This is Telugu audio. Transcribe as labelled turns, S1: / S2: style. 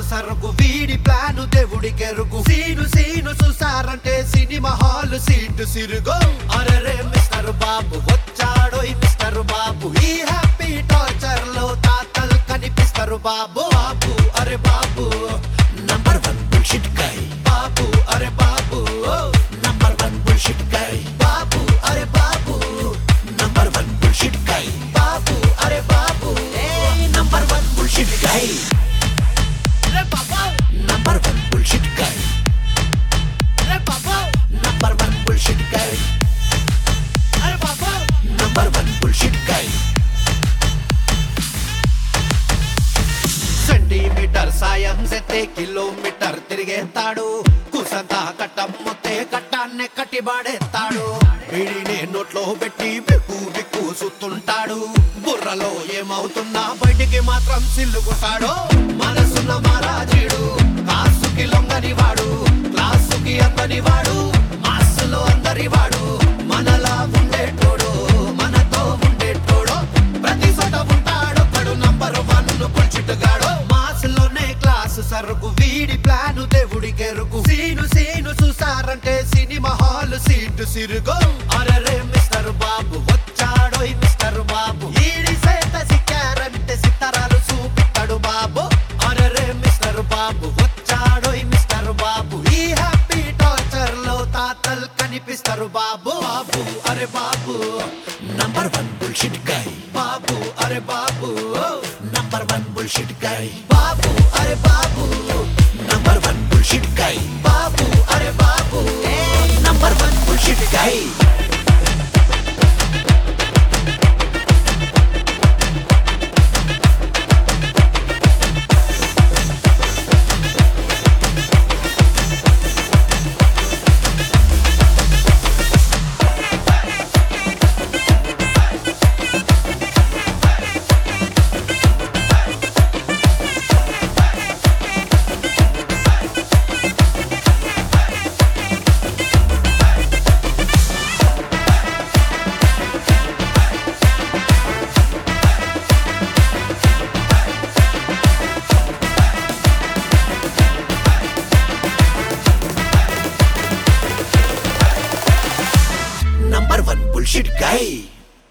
S1: క్లాసు సరుకు వీడి ప్లాను దేవుడికెరుకు సీను సీను చూసారంటే సినిమా హాల్ సీటు సిరుగు అరే మిస్టర్ బాబు వచ్చాడో ఈ మిస్టర్ బాబు ఈ హ్యాపీ టార్చర్ లో తాతలు కనిపిస్తారు బాబు బాబు అరే Babu number one bullshit guy Babu అరే Babu number one bullshit guy Babu అరే Babu number one bullshit guy Babu అరే Babu number one bullshit guy రే Baba number one bullshit guy రే Baba number one bullshit guy అరే Baba number one bullshit guy centimetre సాయం సెత్తే కిలోమీటర్ తిరిగేస్తాడు కుసంతా కట్టమ్మొత్తే కట్టాన్నే కట్టిబాడేస్తాడు వీడినే నోట్లో పెట్టి బిక్కు బిక్కు సుత్తుంటాడు బుర్రలో ఏమవుతున్నా బయటికి మాత్రం సిల్లుకుంటాడు మనసున్న మహారాజీడు కాసుకి లొంగని వాడు క్లాసుకి అందని వాడు మాస్సులో అందరి వాడు మనలా ఉండేటోడు మనతో ఉండేటోడు ప్రతి చోట ఉంటాడు కడు నంబర్ వన్ పొడిచిట్టుగాడు మాసులోనే క్లాసు సరుకు వీడి ప్లాను దేవుడికెరుకు సీను సీను చూసారంటే సినిమా హాల్ సీటు సిరుగు అరే మిస్టర్ బాబు వచ్చాడో ఈ మిస్టర్ బాబు ఈడి సేత సిక్కారంటే సిత్తరాలు చూపిస్తాడు బాబు అరే మిస్టర్ బాబు వచ్చాడో ఈ మిస్టర్ బాబు ఈ హ్యాపీ టార్చర్ లో తాతలు కనిపిస్తారు బాబు బాబు అరే Babu number one bullshit guy Babu అరే Babu number one bullshit guy Babu అరే Babu number one bullshit guy Babu అరే బాబు నంబర్ వన్ బుల్షిట్ గై